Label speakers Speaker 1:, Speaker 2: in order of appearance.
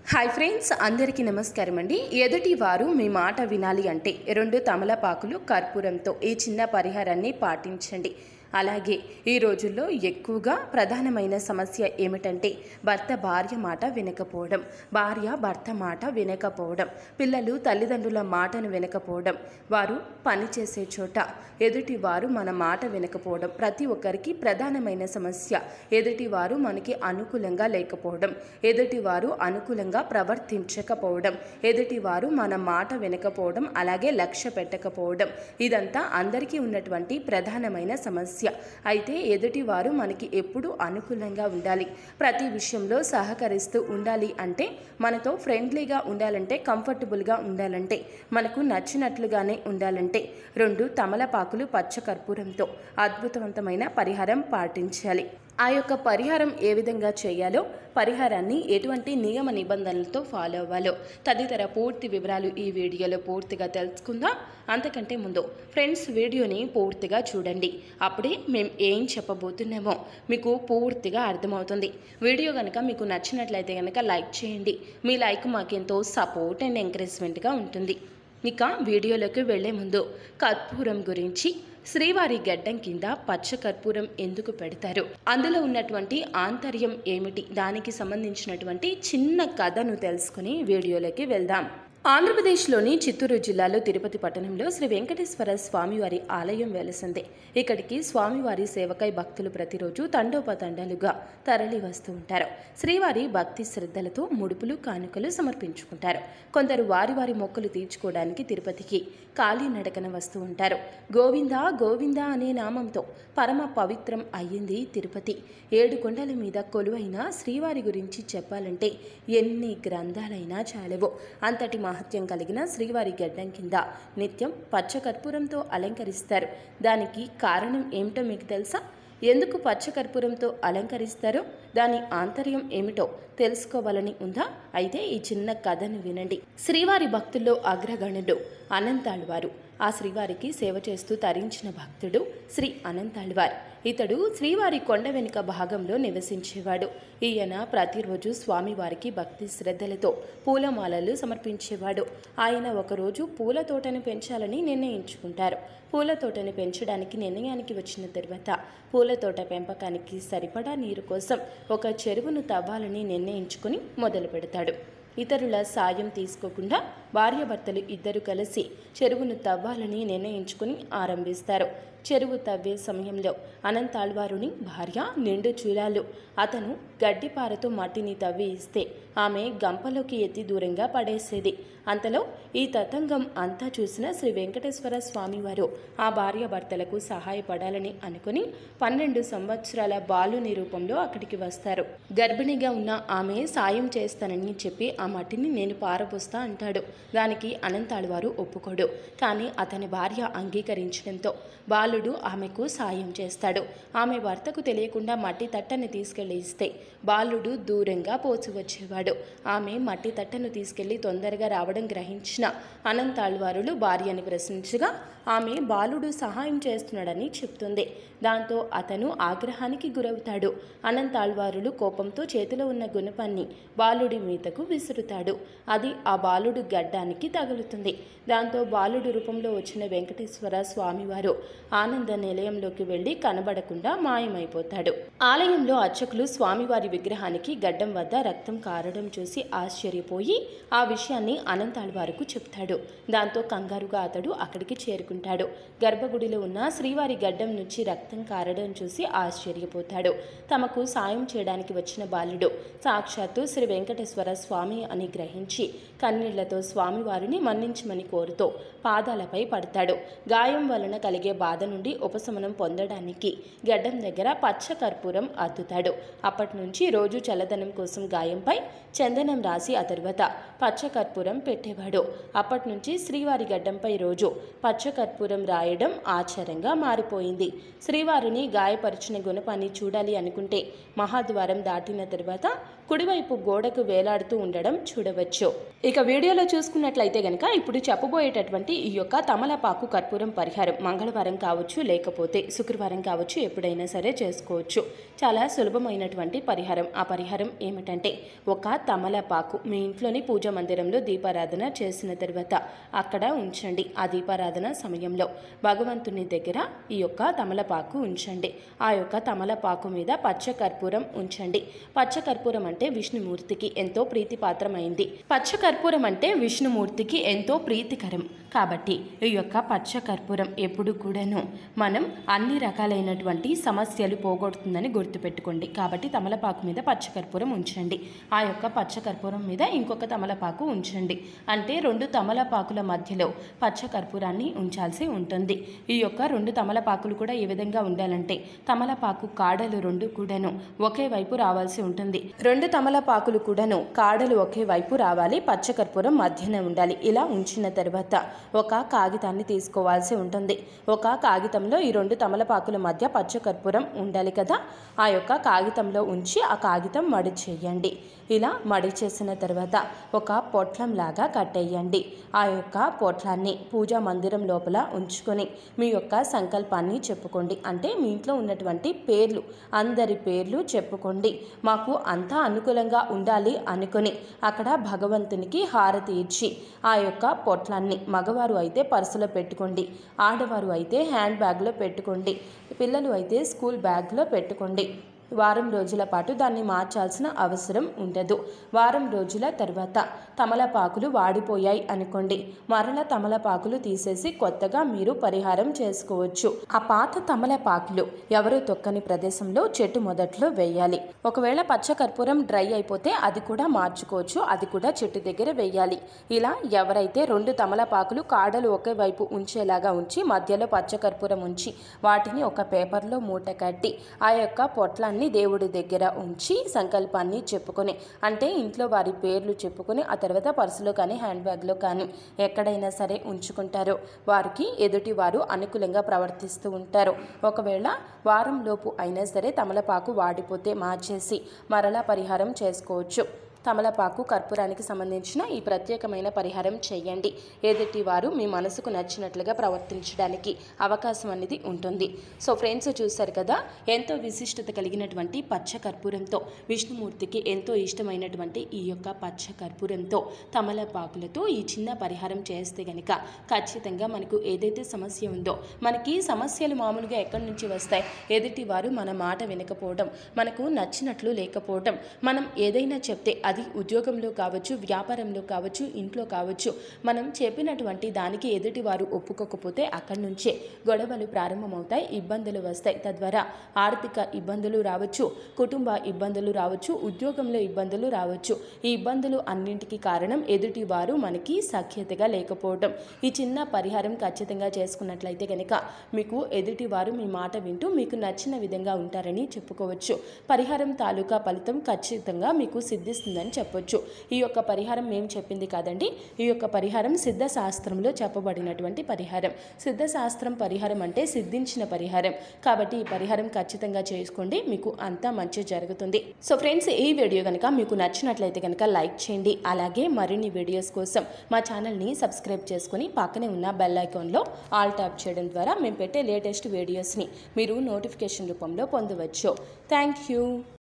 Speaker 1: hi friends అందరికీ నమస్కారం అండి ఎదుటి వారు మీ మాట వినాలి అంటే రెండు తమలపాకులు కర్పూరంతో ఈ చిన్న పరిహారాన్ని పాటించండి అలాగే ఈ రోజుల్లో ఎక్కువగా ప్రధానమైన సమస్య ఏమిటంటే భర్త భార్య మాట వినకపోవడం భార్య భర్త మాట వినకపోవడం పిల్లలు తల్లిదండ్రుల మాటను వినకపోవడం వారు పనిచేసే చోట ఎదుటి వారు మన మాట వినకపోవడం ప్రతి ఒక్కరికి ప్రధానమైన సమస్య ఎదుటి వారు మనకి అనుకూలంగా లేకపోవడం ఎదుటి వారు అనుకూలంగా ప్రవర్తించకపోవడం ఎదుటి వారు మన మాట వినకపోవడం అలాగే లక్ష్య పెట్టకపోవడం ఇదంతా అందరికీ ఉన్నటువంటి ప్రధానమైన సమస్య అయితే ఎదుటి వారు మనకి ఎప్పుడూ అనుకూలంగా ఉండాలి ప్రతి విషయంలో సహకరిస్తూ ఉండాలి అంటే మనతో ఫ్రెండ్లీగా ఉండాలంటే కంఫర్టబుల్గా ఉండాలంటే మనకు నచ్చినట్లుగానే ఉండాలంటే రెండు తమలపాకులు పచ్చ కర్పూరంతో అద్భుతవంతమైన పరిహారం పాటించాలి ఆ యొక్క పరిహారం ఏ విధంగా చేయాలో పరిహారాన్ని ఎటువంటి నియమ నిబంధనలతో ఫాలో అవ్వాలో తదితర పూర్తి వివరాలు ఈ వీడియోలో పూర్తిగా తెలుసుకుందాం అంతకంటే ముందు ఫ్రెండ్స్ వీడియోని పూర్తిగా చూడండి అప్పుడే మేము ఏం చెప్పబోతున్నామో మీకు పూర్తిగా అర్థమవుతుంది వీడియో కనుక మీకు నచ్చినట్లయితే కనుక లైక్ చేయండి మీ లైక్ మాకెంతో సపోర్ట్ అండ్ ఎంకరేజ్మెంట్గా ఉంటుంది ఇక వీడియోలోకి వెళ్లే ముందు కర్పూరం గురించి శ్రీవారి గడ్డం కింద పచ్చ కర్పూరం ఎందుకు పెడతారు అందులో ఉన్నటువంటి ఆంతర్యం ఏమిటి దానికి సంబంధించినటువంటి చిన్న కథను తెలుసుకుని వీడియోలోకి వెళ్దాం ఆంధ్రప్రదేశ్లోని చిత్తూరు జిల్లాలో తిరుపతి పట్టణంలో శ్రీ వెంకటేశ్వర స్వామివారి ఆలయం వెలసింది ఇక్కడికి స్వామివారి సేవకై భక్తులు ప్రతిరోజు తండోపతండాలుగా తరలి వస్తూ ఉంటారు శ్రీవారి భక్తి శ్రద్ధలతో ముడుపులు కానుకలు సమర్పించుకుంటారు కొందరు వారి వారి మొక్కలు తీర్చుకోవడానికి తిరుపతికి కాలినడకన వస్తూ ఉంటారు గోవింద గోవింద అనే నామంతో పరమ పవిత్రం అయ్యింది తిరుపతి ఏడు కొండల మీద కొలువైన శ్రీవారి గురించి చెప్పాలంటే ఎన్ని గ్రంథాలైనా చాలవు అంతటి మహత్యం కలిగిన శ్రీవారి గడ్డం కింద నిత్యం పచ్చ కర్పూరంతో అలంకరిస్తారు దానికి కారణం ఏమిటో మీకు తెలుసా ఎందుకు పచ్చ కర్పూరంతో అలంకరిస్తారో దాని ఆంతర్యం ఏమిటో తెలుసుకోవాలని ఉందా అయితే ఈ చిన్న కథను వినండి శ్రీవారి భక్తుల్లో అగ్రగణుడు అనంతాళ్వారు ఆ శ్రీవారికి సేవ చేస్తూ తరించిన భక్తుడు శ్రీ అనంతాళ్వార్ ఇతడు శ్రీవారి కొండ వెనుక భాగంలో నివసించేవాడు ఈయన ప్రతిరోజు స్వామివారికి భక్తి శ్రద్ధలతో పూలమాలలు సమర్పించేవాడు ఆయన ఒకరోజు పూల తోటను పెంచాలని నిర్ణయించుకుంటారు పూల తోటను పెంచడానికి నిర్ణయానికి వచ్చిన తర్వాత పూల తోట పెంపకానికి సరిపడా నీరు కోసం ఒక చెరువును తవ్వాలని నిర్ణయించుకుని మొదలు పెడతాడు ఇతరుల సాయం తీసుకోకుండా భార్యాభర్తలు ఇద్దరు కలిసి చెరువును తవ్వాలని నిర్ణయించుకుని ఆరంభిస్తారు చెరువు తవ్వే సమయంలో అనంతాళ్వారుని భార్య నిండు చూలాలు అతను గడ్డిపారతో మట్టిని తవ్వి ఇస్తే ఆమె గంపలోకి ఎత్తి దూరంగా పడేసేది అంతలో ఈ తతంగం అంతా చూసిన శ్రీ వెంకటేశ్వర స్వామివారు ఆ భార్యాభర్తలకు సహాయపడాలని అనుకుని పన్నెండు సంవత్సరాల బాలుని రూపంలో అక్కడికి వస్తారు గర్భిణిగా ఉన్న ఆమె సాయం చేస్తానని చెప్పి ఆ మట్టిని నేను పారబోస్తా అంటాడు దానికి అనంతాళ్వారు ఒప్పుకోడు కానీ అతని భార్య అంగీకరించడంతో బాలుడు ఆమెకు సాయం చేస్తాడు ఆమె భర్తకు తెలియకుండా మట్టి తట్టని తీసుకెళ్లి ఇస్తే బాలుడు దూరంగా పోచి వచ్చేవాడు ఆమె మట్టి తట్టను తీసుకెళ్లి తొందరగా రావడం గ్రహించిన అనంతాళ్వారులు భార్యని ప్రశ్నించగా ఆమె బాలుడు సహాయం చేస్తున్నాడని చెప్తుంది దాంతో అతను ఆగ్రహానికి గురవుతాడు అనంతాళ్వారులు కోపంతో చేతిలో ఉన్న గుణపాన్ని బాలుడి మీదకు విసురుతాడు అది ఆ బాలుడు గడ్డానికి తగులుతుంది దాంతో బాలుడు రూపంలో వచ్చిన వెంకటేశ్వర స్వామివారు ఆనంద నిలయంలోకి వెళ్లి కనబడకుండా మాయమైపోతాడు ఆలయంలో అర్చకులు స్వామివారి విగ్రహానికి గడ్డం వద్ద రక్తం కారడం చూసి ఆశ్చర్యపోయి ఆ విషయాన్ని అనంతాళ్వారుకు చెప్తాడు దాంతో కంగారుగా అతడు అక్కడికి చేరుకుంటాడు గర్భగుడిలో ఉన్న శ్రీవారి గడ్డం నుంచి రక్తం కారడం చూసి ఆశ్చర్యపోతాడు తమకు సాయం చేయడానికి వచ్చిన బాలుడు సాక్షాత్తు శ్రీ వెంకటేశ్వర స్వామి అని గ్రహించి కన్నీళ్లతో స్వామివారిని మన్నించమని కోరుతూ పాదాలపై పడతాడు గాయం వలన కలిగే బాధ నుండి ఉపశమనం పొందడానికి గడ్డం దగ్గర పచ్చ కర్పూరం అద్దుతాడు అప్పటి నుంచి రోజు చల్లదనం కోసం గాయంపై చందనం రాసి ఆ తరువాత పచ్చ కర్పూరం పెట్టేవాడు అప్పటి నుంచి శ్రీవారి గడ్డంపై రోజు పచ్చ కర్పూరం రాయడం ఆచారంగా మారిపోయింది శ్రీవారిని గాయపరిచిన గుణపాన్ని చూడాలి అనుకుంటే మహాద్వారం దాటిన తర్వాత కుడివైపు గోడకు వేలాడుతూ ఉండడం చూడవచ్చు ఇక వీడియోలో చూసుకున్నట్లయితే గనక ఇప్పుడు చెప్పబోయేటటువంటి ఈ యొక్క తమలపాకు కర్పూరం పరిహారం మంగళవారం కావచ్చు కావచ్చు లేకపోతే శుక్రవారం కావచ్చు ఎప్పుడైనా సరే చేసుకోవచ్చు చాలా సులభమైనటువంటి పరిహారం ఆ పరిహారం ఏమిటంటే ఒక తమలపాకు మీ ఇంట్లోని పూజ మందిరంలో దీపారాధన చేసిన తర్వాత అక్కడ ఉంచండి ఆ దీపారాధన సమయంలో భగవంతుని దగ్గర ఈ యొక్క తమలపాకు ఉంచండి ఆ యొక్క తమలపాకు మీద పచ్చ కర్పూరం ఉంచండి పచ్చ కర్పూరం అంటే విష్ణుమూర్తికి ఎంతో ప్రీతిపాత్రమైంది పచ్చ కర్పూరం అంటే విష్ణుమూర్తికి ఎంతో ప్రీతికరం కాబట్టి ఈ యొక్క పచ్చ కర్పూరం ఎప్పుడు కూడాను మనం అన్ని రకాలైనటువంటి సమస్యలు పోగొడుతుందని గుర్తుపెట్టుకోండి కాబట్టి తమలపాకు మీద పచ్చ కర్పూరం ఉంచండి ఆ యొక్క పచ్చ కర్పూరం మీద ఇంకొక తమలపాకు ఉంచండి అంటే రెండు తమలపాకుల మధ్యలో పచ్చ కర్పూరాన్ని ఉంచాల్సి ఉంటుంది ఈ యొక్క రెండు తమలపాకులు కూడా ఏ విధంగా ఉండాలంటే తమలపాకు కాడలు రెండు కూడాను ఒకే వైపు రావాల్సి ఉంటుంది రెండు తమలపాకులు కూడాను కాడలు ఒకే వైపు రావాలి పచ్చ కర్పూరం మధ్యన ఉండాలి ఇలా ఉంచిన తర్వాత ఒక కాగితాన్ని తీసుకోవాల్సి ఉంటుంది ఒక కాగితంలో ఈ రెండు తమలపాకుల మధ్య పచ్చ కర్పూరం ఉండాలి కదా ఆ యొక్క కాగితంలో ఉంచి ఆ కాగితం మడి చేయండి ఇలా మడి చేసిన తర్వాత ఒక పొట్లం లాగా కట్టేయండి ఆ యొక్క పొట్లాన్ని పూజా మందిరం లోపల ఉంచుకొని మీ యొక్క సంకల్పాన్ని చెప్పుకోండి అంటే మీ ఇంట్లో ఉన్నటువంటి పేర్లు అందరి పేర్లు చెప్పుకోండి మాకు అంతా అనుకూలంగా ఉండాలి అనుకొని అక్కడ భగవంతునికి హారతి ఇచ్చి ఆ యొక్క పొట్లాన్ని మగవారు అయితే పర్సులో పెట్టుకోండి ఆడవారు అయితే హ్యాండ్ బ్యాగ్లో పెట్టుకోండి పిల్లలు అయితే స్కూల్ బ్యాగ్లో పెట్టుకోండి వారం రోజుల పాటు దాన్ని మార్చాల్సిన అవసరం ఉండదు వారం రోజుల తర్వాత తమలపాకులు వాడిపోయాయి అనుకోండి మరల తమలపాకులు తీసేసి కొత్తగా మీరు పరిహారం చేసుకోవచ్చు ఆ పాత తమలపాకులు ఎవరు తొక్కని ప్రదేశంలో చెట్టు మొదట్లో వేయాలి ఒకవేళ పచ్చ కర్పూరం డ్రై అయిపోతే అది కూడా మార్చుకోవచ్చు అది కూడా చెట్టు దగ్గర వేయాలి ఇలా ఎవరైతే రెండు తమలపాకులు కాడలు ఒకే వైపు ఉంచేలాగా ఉంచి మధ్యలో పచ్చ కర్పూరం ఉంచి వాటిని ఒక పేపర్లో మూట కట్టి ఆ యొక్క పొట్లాన్ని దేవుడి దగ్గర ఉంచి సంకల్పాన్ని చెప్పుకొని అంటే ఇంట్లో వారి పేర్లు చెప్పుకొని ఆ తర్వాత పర్సులో కానీ హ్యాండ్ బ్యాగ్లో కానీ ఎక్కడైనా సరే ఉంచుకుంటారో వారికి ఎదుటి వారు అనుకూలంగా ప్రవర్తిస్తూ ఉంటారు ఒకవేళ వారంలోపు అయినా సరే తమలపాకు వాడిపోతే మార్చేసి మరలా పరిహారం చేసుకోవచ్చు తమలపాకు కర్పూరానికి సంబంధించిన ఈ ప్రత్యేకమైన పరిహారం చేయండి ఎదుటి వారు మీ మనసుకు నచ్చినట్లుగా ప్రవర్తించడానికి అవకాశం అనేది ఉంటుంది సో ఫ్రెండ్స్ చూశారు కదా ఎంతో విశిష్టత కలిగినటువంటి పచ్చ కర్పూరంతో విష్ణుమూర్తికి ఎంతో ఇష్టమైనటువంటి ఈ యొక్క పచ్చ కర్పూరంతో తమలపాకులతో ఈ చిన్న పరిహారం చేస్తే గనక ఖచ్చితంగా మనకు ఏదైతే సమస్య ఉందో మనకి సమస్యలు మామూలుగా ఎక్కడి నుంచి వస్తాయి ఎదుటి వారు మన మాట వినకపోవడం మనకు నచ్చినట్లు లేకపోవడం మనం ఏదైనా చెప్తే అది ఉద్యోగంలో కావచ్చు వ్యాపారంలో కావచ్చు ఇంట్లో కావచ్చు మనం చెప్పినటువంటి దానికి ఎదుటి వారు ఒప్పుకోకపోతే అక్కడి నుంచే గొడవలు ప్రారంభమవుతాయి ఇబ్బందులు వస్తాయి తద్వారా ఆర్థిక ఇబ్బందులు రావచ్చు కుటుంబ ఇబ్బందులు రావచ్చు ఉద్యోగంలో ఇబ్బందులు రావచ్చు ఈ ఇబ్బందులు అన్నింటికి కారణం ఎదుటి వారు మనకి సఖ్యతగా లేకపోవడం ఈ చిన్న పరిహారం ఖచ్చితంగా చేసుకున్నట్లయితే కనుక మీకు ఎదుటి వారు మీ మాట వింటూ మీకు నచ్చిన విధంగా ఉంటారని చెప్పుకోవచ్చు పరిహారం తాలూకా ఫలితం ఖచ్చితంగా మీకు సిద్ధిస్తుందని చెప్పొచ్చు ఈ యొక్క పరిహారం మేము చెప్పింది కాదండి ఈ యొక్క పరిహారం సిద్ధ శాస్త్రంలో చెప్పబడినటువంటి పరిహారం సిద్ధ శాస్త్రం పరిహారం అంటే సిద్ధించిన పరిహారం కాబట్టి ఈ పరిహారం ఖచ్చితంగా చేసుకోండి మీకు అంతా మంచి జరుగుతుంది సో ఫ్రెండ్స్ ఈ వీడియో కనుక మీకు నచ్చినట్లయితే కనుక లైక్ చేయండి అలాగే మరిన్ని వీడియోస్ కోసం మా ఛానల్ని సబ్స్క్రైబ్ చేసుకొని పక్కనే ఉన్న బెల్ ఐకాన్లో ఆల్ ట్యాప్ చేయడం ద్వారా మేము పెట్టే లేటెస్ట్ వీడియోస్ని మీరు నోటిఫికేషన్ రూపంలో పొందవచ్చు థ్యాంక్ యూ